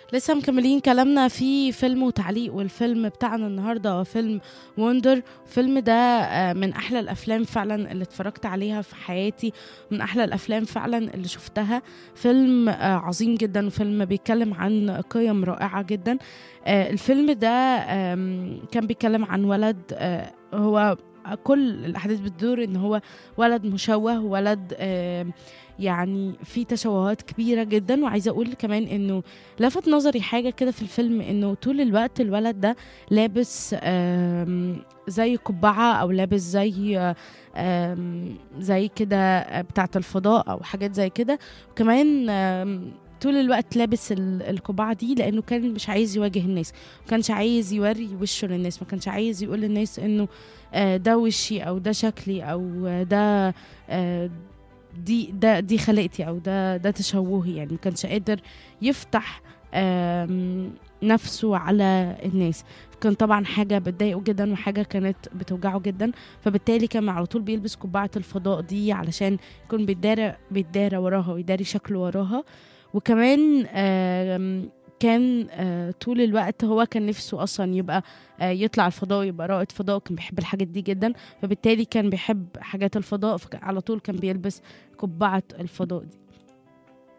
لسه مكملين كلامنا في فيلم وتعليق والفيلم بتاعنا النهارده هو فيلم وندر الفيلم ده آه، من احلى الافلام فعلا اللي اتفرجت عليها في حياتي من احلى الافلام فعلا اللي شفتها فيلم آه، عظيم جدا وفيلم بيتكلم عن قيم رائعه جدا آه، الفيلم ده آم، كان بيتكلم عن ولد آه، هو كل الاحداث بتدور ان هو ولد مشوه ولد آم، يعني في تشوهات كبيره جدا وعايزه اقول كمان انه لفت نظري حاجه كده في الفيلم انه طول الوقت الولد ده لابس آم، زي قبعه او لابس زي آم، زي كده بتاعه الفضاء او حاجات زي كده وكمان آم، طول الوقت لابس ال- القبعه دي لانه كان مش عايز يواجه الناس ما كانش عايز يوري وشه للناس ما كانش عايز يقول للناس انه آه، ده وشي او ده شكلي او آه، ده آه، دي ده دي خلقتي او ده ده تشوهي يعني ما كانش قادر يفتح آم، نفسه على الناس كان طبعا حاجه بتضايقه جدا وحاجه كانت بتوجعه جدا فبالتالي كان على طول بيلبس قبعه الفضاء دي علشان يكون بيتدارى بيتدارى وراها ويداري شكله وراها وكمان آم، كان آه، طول الوقت هو كان نفسه اصلا يبقى آه، يطلع الفضاء يبقى رائد فضاء كان بيحب الحاجات دي جدا فبالتالي كان بيحب حاجات الفضاء فعلى طول كان بيلبس قبعة الفضاء دي